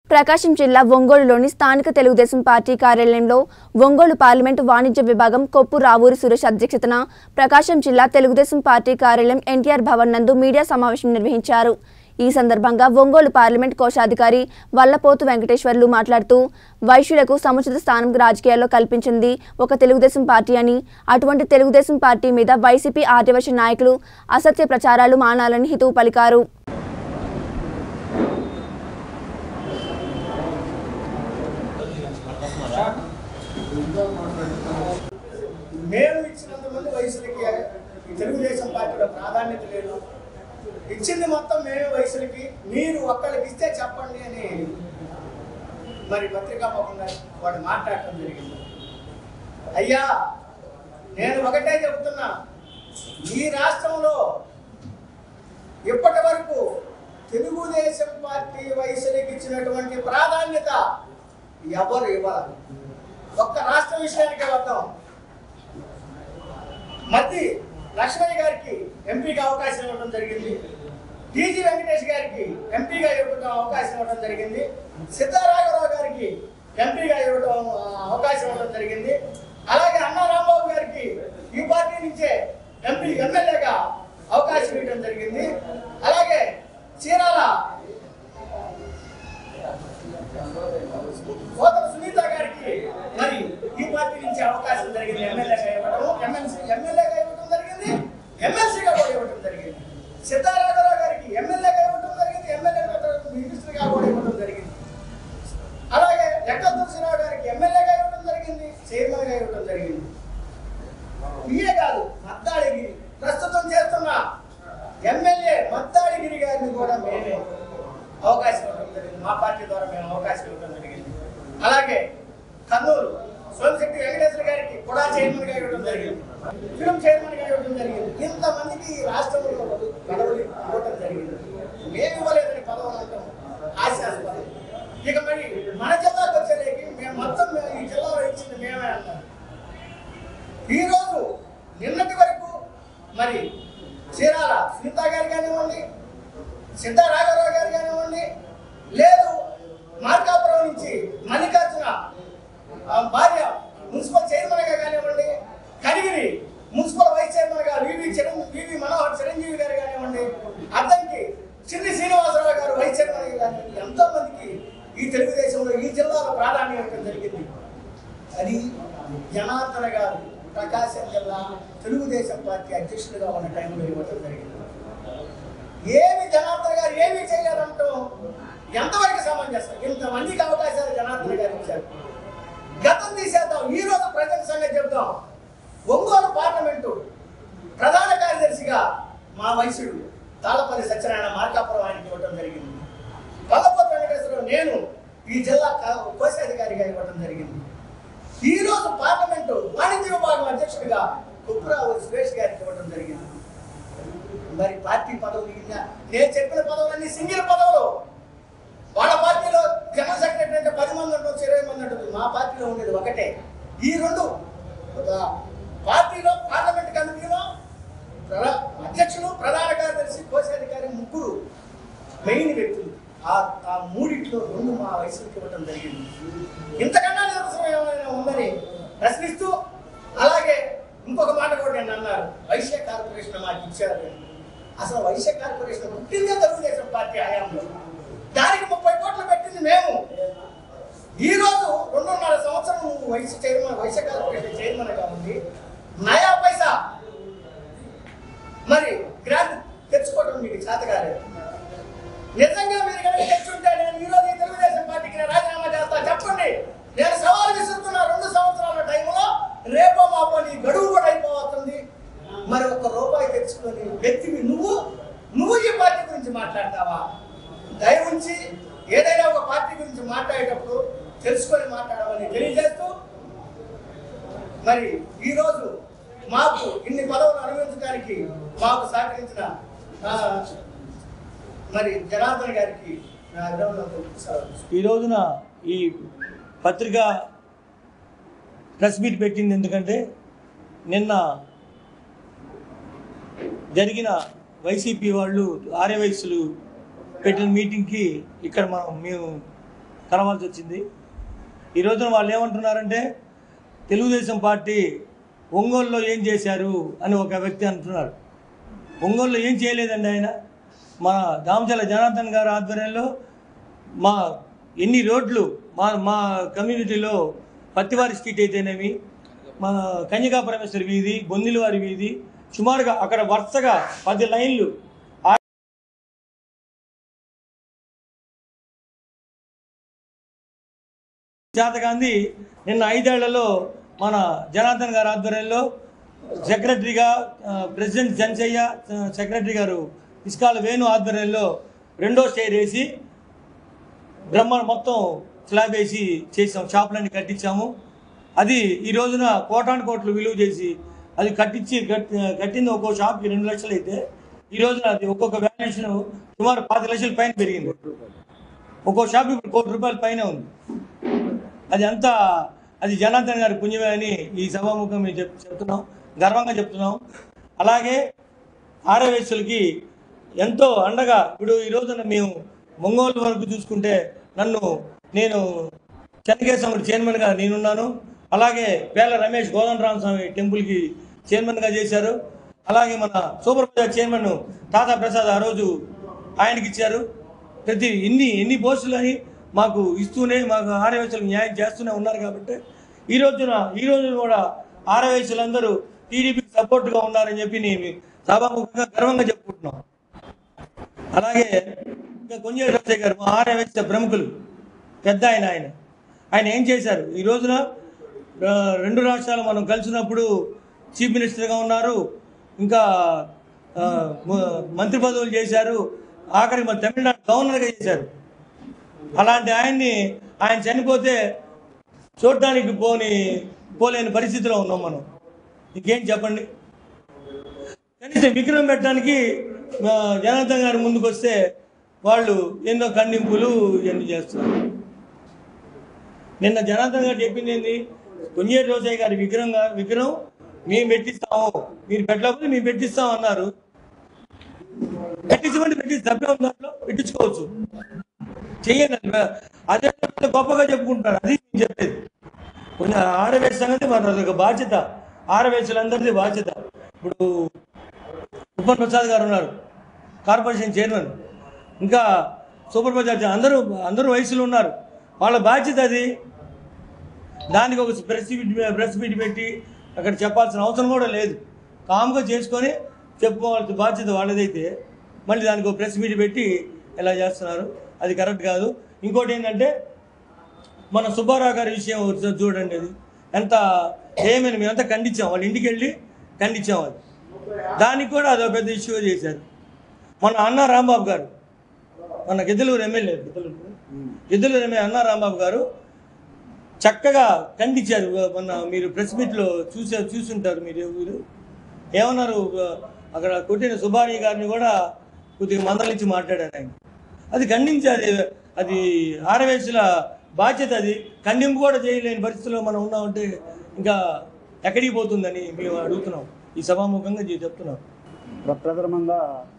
ప్రకాశం జిల్లా ఒంగోలులోని స్థానిక తెలుగుదేశం పార్టీ కార్యాలయంలో ఒంగోలు పార్లమెంటు వాణిజ్య విభాగం కొప్పు రావూరి సురేష్ అధ్యక్షతన ప్రకాశం జిల్లా తెలుగుదేశం పార్టీ కార్యాలయం ఎన్టీఆర్ భవన్ నందు మీడియా సమావేశం నిర్వహించారు ఈ సందర్భంగా ఒంగోలు పార్లమెంట్ కోశాధికారి వల్లపోతు వెంకటేశ్వర్లు మాట్లాడుతూ వైశ్యులకు సముచిత స్థానం రాజకీయాల్లో కల్పించింది ఒక తెలుగుదేశం పార్టీ అని అటువంటి తెలుగుదేశం పార్టీ మీద వైసీపీ ఆర్యవశ నాయకులు అసత్య ప్రచారాలు మానాలని హితవు పలికారు మేము ఇచ్చినంత మంది వయసులకి ఈ తెలుగుదేశం పార్టీలో ప్రాధాన్యత లేదు ఇచ్చింది మొత్తం మేమే వయసులకి మీరు ఒక్కళ్ళకి ఇస్తే చెప్పండి అని మరి పత్రికా పరంగా వాడు మాట్లాడటం జరిగింది అయ్యా నేను ఒకటే చెబుతున్నా ఈ రాష్ట్రంలో ఇప్పటి వరకు తెలుగుదేశం పార్టీ వయసులకి ఇచ్చినటువంటి ప్రాధాన్యత ఎవరు ఇవ్వాలి ఒక్క రాష్ట్ర విషయానికి వద్దాం మధ్య లక్ష్మయ్య గారికి ఎంపీగా అవకాశం ఇవ్వడం జరిగింది టీజీ వెంకటేష్ గారికి ఎంపీగా ఇవ్వడం అవకాశం ఇవ్వడం జరిగింది సిద్ధారాఘవరావు గారికి ఎంపీగా ఇవ్వడం ఆ, అవకాశం ఇవ్వడం జరిగింది అలాగే అన్నా రాంబాబు గారికి ఈ పార్టీ నుంచే ఎంపీ ఎమ్మెల్యేగా అవకాశం ఇవ్వడం జరిగింది అలాగే చీరాల కోతల సునీత గారికి మరి ఈ పార్టీ నుంచి అవకాశం జరిగింది ఎమ్మెల్యేగా ఇవ్వడం ఎమ్మెల్సీ ఎమ్మెల్యేగా ఇవ్వడం జరిగింది ఎమ్మెల్సీగా కూడా ఇవ్వడం జరిగింది సిద్ధారాఘవరావు గారికి ఎమ్మెల్యేగా ఇవ్వడం జరిగింది ఎమ్మెల్యే మినిస్టర్గా కూడా ఇవ్వడం జరిగింది అలాగే లెక్క తులసిరావు గారికి ఎమ్మెల్యేగా ఇవ్వడం జరిగింది చైర్మన్గా ఇవ్వడం జరిగింది ఇయే కాదు మద్దాడిగిరి ప్రస్తుతం చేస్తున్న ఎమ్మెల్యే మద్దాడిగిరి గారిని కూడా మేమే అవకాశం ఇవ్వడం జరిగింది మా పార్టీ ద్వారా మేము అవకాశం ఇవ్వడం జరిగింది అలాగే కర్నూలు సోమిశెట్టి వెంకటేశ్వర గారికి కూడా చైర్మన్ గా ఇవ్వడం జరిగింది ఫిల్మ్ చైర్మన్ గా ఇవ్వడం జరిగింది ఇంతమందికి ఈ రాష్ట్రంలో పదవులు ఇవ్వడం జరిగింది మేము ఇవ్వలేదని పదవులు అంటాం ఆశాస్పదం ఇక మరి మన జిల్లాకు వచ్చేసరికి మేము మొత్తం మేము ఈ జిల్లాలో ఇచ్చింది మేమే అంటాం ఈ రోజు నిన్నటి వరకు మరి చీరాల సునీత గారు కానివ్వండి సిద్ధారాఘవరావు గారు కానివ్వండి లేదు మార్కాపురం నుంచి మల్లికార్జున ఆ, భార్య మున్సిపల్ చైర్మన్ గా కానివ్వండి కనిగిరి మున్సిపల్ వైస్ చైర్మన్ గా వివి చిరం వివి మనోహర్ చిరంజీవి గారు కానివ్వండి అద్దంకి చిన్ని శ్రీనివాసరావు గారు వైస్ చైర్మన్ గారు ఎంతో మందికి ఈ తెలుగుదేశంలో ఈ జిల్లాలో ప్రాధాన్యం ఇవ్వడం జరిగింది అది జనార్దన గారు ప్రకాశం జిల్లా తెలుగుదేశం పార్టీ అధ్యక్షుడిగా ఉన్న టైంలో ఇవ్వడం జరిగింది ఏమి జనార్దన్ గారు ఏమి చేయలేదంటాం ఎంతవరకు సమంజసం ఇంతమందికి అవకాశాలు జనార్దన్ గారు ఇచ్చారు గతం తీసేద్దాం ఈ రోజు ప్రజల సంగతి చెప్దాం ఒంగోలు పార్లమెంటు ప్రధాన కార్యదర్శిగా మా వయసుడు తాళపల్లి సత్యనారాయణ మార్కాపురం ఆయనకి ఇవ్వడం జరిగింది పల్లపతి వెంకటేశ్వరరావు నేను ఈ జిల్లా కా- కోశాధికారిగా ఇవ్వడం జరిగింది ఈ రోజు పార్లమెంటు వాణిజ్య విభాగం అధ్యక్షుడిగా కుప్రావు సురేష్ గారికి ఇవ్వడం జరిగింది మరి పార్టీ పదవులు ఇంకా నేను చెప్పిన పదవులన్నీ సింగిల్ పదవులు వాళ్ళ పార్టీలో జనరల్ సెక్రటరీ అంటే పది మంది ఉండొచ్చు ఇరవై మంది ఉంటుంది మా పార్టీలో ఉండేది ఒకటే ఈ రెండు ఒక పార్టీలో పార్లమెంట్ కమిటీలో ప్రధా- అధ్యక్షులు ప్రధాన కార్యదర్శి కోశాధికారి ముగ్గురు మెయిన్ వ్యక్తులు ఆ ఆ మూడిట్లో రెండు మా వయసుకి ఇవ్వడం జరిగింది ఇంతకన్నా నిరసన ఏమైనా ఉందని ప్రశ్నిస్తూ అలాగే ఇంకొక మాట కూడా నేను అన్నారు వైశ్య కార్పొరేషన్ మాకు ఇచ్చారు అని. అసలు వైశ్య కార్పొరేషన్ పుట్టిందే తెలుగుదేశం పార్టీ హయాంలో దానికి ముప్పై కోట్లు పెట్టింది మేము ఈ రోజు రెండున్నర సంవత్సరం నువ్వు Vaishya chairman Vaishya corporation chairman గా ఉంది నయా పైసా మరి గ్రాంట్ తెచ్చుకోవడం మీకు చేత కాలేదు నిజంగా మీరు కనుక తెచ్చుంటే నేను ఈ రోజు ఈ తెలుగుదేశం పార్టీకి నేను రాజీనామా చేస్తా చెప్పండి నేను సవాల్ విసురుతున్న రెండు సంవత్సరాల టైంలో రేపో మాపో నీ గడువు కూడా అయిపోతుంది మరి ఒక్క రూపాయి తెచ్చుకొని వ్యక్తివి నువ్వు నువ్వు ఈ పార్టీ గురించి మాట్లాడతావా దయ ఉంచి ఏదైనా ఒక పార్టీ గురించి మాట్లాడేటప్పుడు తెలుసుకొని మాట్లాడమని తెలియజేస్తూ మరి ఈరోజు మాకు ఇన్ని పదవులు అనుభవించడానికి మాకు సహకరించిన ఆ, మరి జనార్దన్ గారికి నా అభినందనలు సెలవు ఈ రోజున ఈ పత్రిక ప్రెస్ మీట్ పెట్టింది ఎందుకంటే నిన్న జరిగిన వైసీపీ వాళ్ళు ఆర్యవయస్సులు పెట్టిన మీటింగ్కి ఇక్కడ మనం మేము కలవాల్సి వచ్చింది ఈ రోజున వాళ్ళు ఏమంటున్నారంటే తెలుగుదేశం పార్టీ ఒంగోలులో ఏం చేశారు అని ఒక వ్యక్తి అంటున్నారు ఒంగోలులో ఏం చేయలేదండి ఆయన మన దామచల జనార్దన్ గారి ఆధ్వర్యంలో మా ఎన్ని రోడ్లు మా మా కమ్యూనిటీలో పత్తివారి స్ట్రీట్ అయితేనేమి మన కన్యకా పరమేశ్వరి వీధి బొందిలవారి వీధి సుమారుగా అక్కడ వరుసగా పది లైన్లు ఆ- చేతగాంధీ నిన్న ఐదేళ్లలో మన జనార్దన్ గారి ఆధ్వర్యంలో సెక్రటరీగా ఆ, ప్రెసిడెంట్ జన్సయ్య ఆ, సెక్రటరీ గారు ఇస్కాల వేణు ఆధ్వర్యంలో రెండో స్టేర్ వేసి బ్రహ్మ మొత్తం స్లాబ్ వేసి చేసాం షాపులన్నీ కట్టించాము అది ఈ రోజున కోటాను కోట్లు విలువ చేసి అది కట్టించి కట్- కట్టింది ఒక్కో షాప్కి రెండు లక్షలు అయితే ఈ రోజున అది ఒక్కొక్క వాల్యుయేషన్ సుమారు పాతి లక్షల పైన పెరిగింది ఒక్కో షాప్ ఇప్పుడు కోటి రూపాయల పైన ఉంది అది అంతా అది జనార్దన్ గారి పుణ్యమే అని ఈ సభాముఖం మేము చెప్ చెప్తున్నాం గర్వంగా చెప్తున్నాం అలాగే ఆర్యవేశ్యులకి ఎంతో అండగా ఇప్పుడు ఈ రోజున మేము ఒంగోలు వరకు చూసుకుంటే నన్ను నేను చెన్నకేశ్వరుడు చైర్మన్గా నేనున్నాను అలాగే పేల రమేష్ గోదండరామస్వామి టెంపుల్కి చైర్మన్గా చేశారు అలాగే మన సూపర్ బజార్ చైర్మన్ తాతా ప్రసాద్ ఆ రోజు ఆయనకి ఇచ్చారు ప్రతి ఎన్ని ఎన్ని పోస్టులు అని మాకు ఇస్తూనే మాకు ఆర్యవేశ్యులకు న్యాయం చేస్తూనే ఉన్నారు కాబట్టి ఈ రోజున ఈ రోజు కూడా ఆర్యవేశ్యులందరూ టీడీపీకి సపోర్ట్గా ఉన్నారని చెప్పి నేను సభాముఖంగా గర్వంగా చెప్పుకుంటున్నాం అలాగే ఇంకా కొంజేటి రాజయ్య గారు మా ఆర్యవేశ్య ప్రముఖులు పెద్ద ఆయన ఆయన ఆయన ఏం చేశారు ఈ రోజున ఆ, రెండు రాష్ట్రాలు మనం కలిసినప్పుడు చీఫ్ మినిస్టర్గా ఉన్నారు ఇంకా ఆ, మ- మంత్రి పదవులు చేశారు ఆఖరికి మన తమిళనాడు గవర్నర్గా చేశారు అలాంటి ఆయన్ని ఆయన చనిపోతే చూడటానికి పోని పోలేని పరిస్థితిలో ఉన్నాం మనం ఇంకేం చెప్పండి కనీసం విగ్రహం పెట్టడానికి ఆ, జనార్దన్ గారు ముందుకు వస్తే వాళ్ళు ఎన్నో ఖండింపులు ఇవన్నీ చేస్తున్నారు నిన్న జనార్దన్ గారు చెప్పింది ఏంది కొంజేటి రోసయ్య గారి విగ్రహం గా- విగ్రహం మేము పెట్టిస్తాము మీరు పెట్టలేకపోతే మేము పెట్టిస్తాం అన్నారు పెట్టించమంటే పెట్టించి తప్పే ఉంది దాంట్లో పెట్టించుకోవచ్చు చెయ్యండి అది. అదే గొప్పగా చెప్పుకుంటున్నారు అది నేను చెప్పేది కొంచెం ఆడవేసి సంగతి మన ఒక బాధ్యత ఆడవేసులందరిది బాధ్యత ఇప్పుడు ఉపన్ ప్రసాద్ గారు ఉన్నారు కార్పొరేషన్ చైర్మన్ ఇంకా సూపర్ బజార్ చైర్మన్. అందరూ అందరూ వయసులో ఉన్నారు వాళ్ళ బాధ్యత అది దానికి ఒక ప్రెస్ మీట్ ప్రెస్ మీట్ పెట్టి అక్కడ చెప్పాల్సిన అవసరం కూడా లేదు కామ్గా చేసుకొని చెప్పుకోవాల్సిన బాధ్యత వాళ్ళదైతే మళ్ళీ దానికి ఒక ప్రెస్ మీట్ పెట్టి ఇలా చేస్తున్నారు అది కరెక్ట్ కాదు ఇంకోటి ఏంటంటే మన సుబ్బారావు గారి విషయం ఒకసారి చూడండి అది ఎంత ఏమైనా మేమంతా ఖండించాం వాళ్ళ ఇంటికి వెళ్ళి ఖండించాం అది దానికి కూడా అదో పెద్ద ఇష్యూ చేశారు మన అన్న రాంబాబు గారు మన గిద్దలూరు ఎమ్మెల్యే గిద్దలూరు గిద్దలూరు ఎమ్మెల్యే అన్న రాంబాబు గారు చక్కగా ఖండించారు మొన్న మీరు ప్రెస్ మీట్లో చూసే చూసుంటారు మీరు మీరు ఏమన్నారు అక్కడ కొట్టిన సుబ్బాని గారిని కూడా కొద్దిగా మందలించి మాట్లాడారు ఆయన అది ఖండించాలి అది ఆరవేసుల బాధ్యత అది ఖండింపు కూడా చేయలేని పరిస్థితిలో మనం ఉన్నామంటే ఇంకా ఎక్కడికి పోతుందని మేము అడుగుతున్నాం ఈ సభాముఖంగా నేను చెప్తున్నాం ప్ర- ప్రథమంగా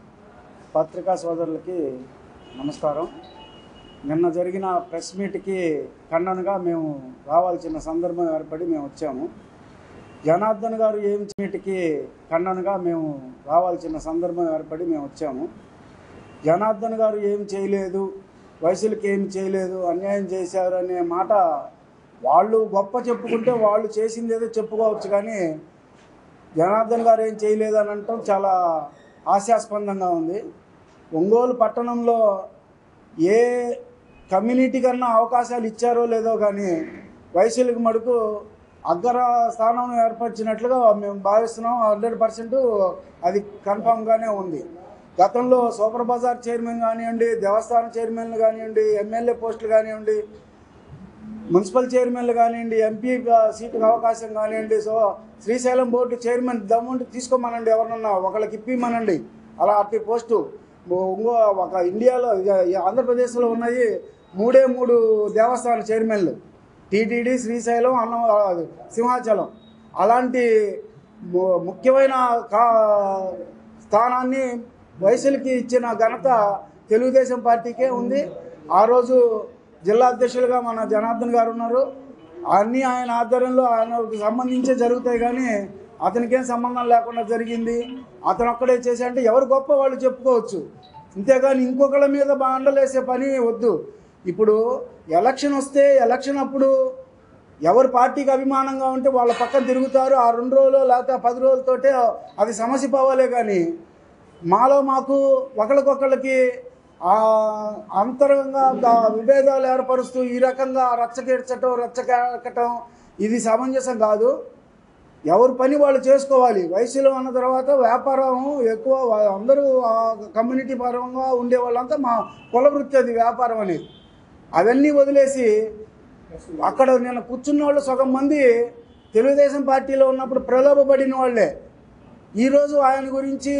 పత్రికా సోదరులకి నమస్కారం నిన్న జరిగిన ప్రెస్ మీట్కి ఖండనగా మేము రావాల్సిన సందర్భం ఏర్పడి మేము వచ్చాము జనార్దన్ గారు ఏం మీట్కి ఖండనగా మేము రావాల్సిన సందర్భం ఏర్పడి మేము వచ్చాము జనార్దన్ గారు ఏం చేయలేదు వయసులకి ఏం చేయలేదు అన్యాయం చేశారు అనే మాట వాళ్ళు గొప్ప చెప్పుకుంటే వాళ్ళు చేసింది ఏదో చెప్పుకోవచ్చు కానీ జనార్దన్ గారు ఏం చేయలేదు అని అనటం చాలా హాస్యాస్పదంగా ఉంది ఒంగోలు పట్టణంలో ఏ కమ్యూనిటీ కన్నా అవకాశాలు ఇచ్చారో లేదో కానీ వయసులకు మటుకు అగ్ర స్థానం ఏర్పరిచినట్లుగా మేము భావిస్తున్నాం హండ్రెడ్ పర్సెంట్ అది కన్ఫామ్గానే ఉంది గతంలో సూపర్ బజార్ చైర్మన్ కానివ్వండి దేవస్థానం చైర్మన్లు కానివ్వండి ఎమ్మెల్యే పోస్టులు కానివ్వండి మున్సిపల్ చైర్మన్లు కానివ్వండి ఎంపీ సీటుకు అవకాశం కానివ్వండి సో శ్రీశైలం బోర్డు చైర్మన్ దమ్ముంటే తీసుకోమనండి ఎవరినన్నా ఒకళ్ళకి ఇప్పిమనండి అలా అట్టి పోస్టు ఇంకో ఒక ఇండియాలో ఇక ఈ ఆంధ్రప్రదేశ్లో ఉన్నాయి మూడే మూడు దేవస్థాన చైర్మన్లు టీటీడీ శ్రీశైలం అన్న అది సింహాచలం అలాంటి ము- ముఖ్యమైన కా స్థానాన్ని వయసులకి ఇచ్చిన ఘనత తెలుగుదేశం పార్టీకే ఉంది ఆ రోజు జిల్లా అధ్యక్షులుగా మన జనార్దన్ గారు ఉన్నారు అన్నీ ఆయన ఆధ్వర్యంలో ఆయనకు సంబంధించే జరుగుతాయి కానీ అతనికేం సంబంధం లేకుండా జరిగింది అతను ఒక్కడే చేసి అంటే ఎవరు గొప్ప వాళ్ళు చెప్పుకోవచ్చు అంతేగాని ఇంకొకళ్ళ మీద బాండలేసే పని వద్దు ఇప్పుడు ఎలక్షన్ వస్తే ఎలక్షన్ అప్పుడు ఎవరు పార్టీకి అభిమానంగా ఉంటే వాళ్ళ పక్కన తిరుగుతారు ఆ రెండు రోజులు లేకపోతే ఆ పది రోజులతోటే అది సమస్య పోవాలే కానీ మాలో మాకు ఒకరికొకళ్ళకి ఆ అంతరంగా ఆ విభేదాలు ఏర్పరుస్తూ ఈ రకంగా రచ్చకెచ్చటం రచ్చకెక్కటం ఇది సమంజసం కాదు ఎవరి పని వాళ్ళు చేసుకోవాలి వయసులో అన్న తర్వాత వ్యాపారం ఎక్కువ వా- అందరూ ఆ కమ్యూనిటీ పరంగా ఉండే వాళ్ళంతా మా కుల వృత్తి అది వ్యాపారం అనేది అవన్నీ వదిలేసి అక్కడ నేను కూర్చున్న వాళ్ళు సగం మంది తెలుగుదేశం పార్టీలో ఉన్నప్పుడు ప్రలోభపడిన వాళ్ళే ఈరోజు ఆయన గురించి